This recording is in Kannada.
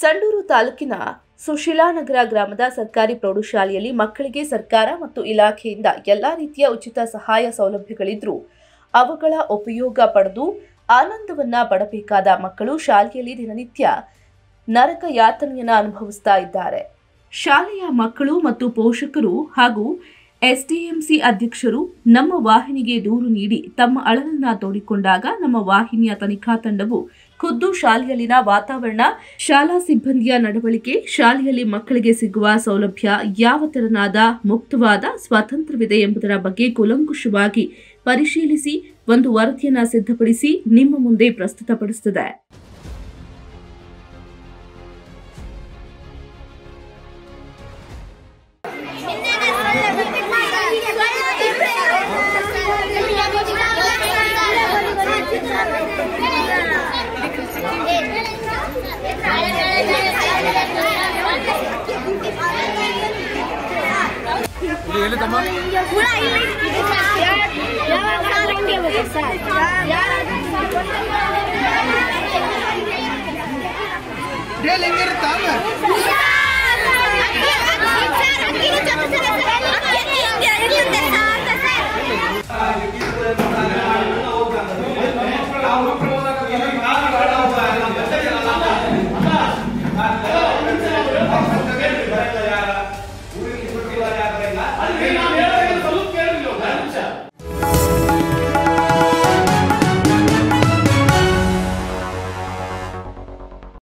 ಸಂಡೂರು ತಾಲೂಕಿನ ಸುಶೀಲಾನಗರ ಗ್ರಾಮದ ಸರ್ಕಾರಿ ಪ್ರೌಢಶಾಲೆಯಲ್ಲಿ ಮಕ್ಕಳಿಗೆ ಸರ್ಕಾರ ಮತ್ತು ಇಲಾಖೆಯಿಂದ ಎಲ್ಲಾ ರೀತಿಯ ಉಚಿತ ಸಹಾಯ ಸೌಲಭ್ಯಗಳಿದ್ರೂ ಅವುಗಳ ಉಪಯೋಗ ಪಡೆದು ಆನಂದವನ್ನ ಪಡಬೇಕಾದ ಮಕ್ಕಳು ಶಾಲೆಯಲ್ಲಿ ದಿನನಿತ್ಯ ನರಕ ಯಾತನೆಯನ್ನ ಅನುಭವಿಸ್ತಾ ಇದ್ದಾರೆ ಶಾಲೆಯ ಮಕ್ಕಳು ಮತ್ತು ಪೋಷಕರು ಹಾಗೂ ಎಸ್ಡಿಎಂಸಿ ಅಧ್ಯಕ್ಷರು ನಮ್ಮ ವಾಹಿನಿಗೆ ದೂರು ನೀಡಿ ತಮ್ಮ ಅಳಲನ್ನ ತೋಡಿಕೊಂಡಾಗ ನಮ್ಮ ವಾಹಿನಿಯ ತನಿಖಾ ತಂಡವು ಖುದ್ದು ಶಾಲೆಯಲ್ಲಿನ ವಾತಾವರಣ ಶಾಲಾ ಸಿಬ್ಬಂದಿಯ ನಡವಳಿಕೆ ಶಾಲೆಯಲ್ಲಿ ಮಕ್ಕಳಿಗೆ ಸಿಗುವ ಸೌಲಭ್ಯ ಯಾವ ತೆರನಾದ ಮುಕ್ತವಾದ ಸ್ವಾತಂತ್ರ್ಯವಿದೆ ಎಂಬುದರ ಬಗ್ಗೆ ಕೂಲಂಕುಷವಾಗಿ ಪರಿಶೀಲಿಸಿ ಒಂದು ವರದಿಯನ್ನ ಸಿದ್ಧಪಡಿಸಿ ನಿಮ್ಮ ಮುಂದೆ ಪ್ರಸ್ತುತಪಡಿಸುತ್ತದೆ ಇದು ಎಲ್ಲಿ ತಮ್ಮ ಡೇಲಿ ಹೆಂಗಿರುತ್ತಾ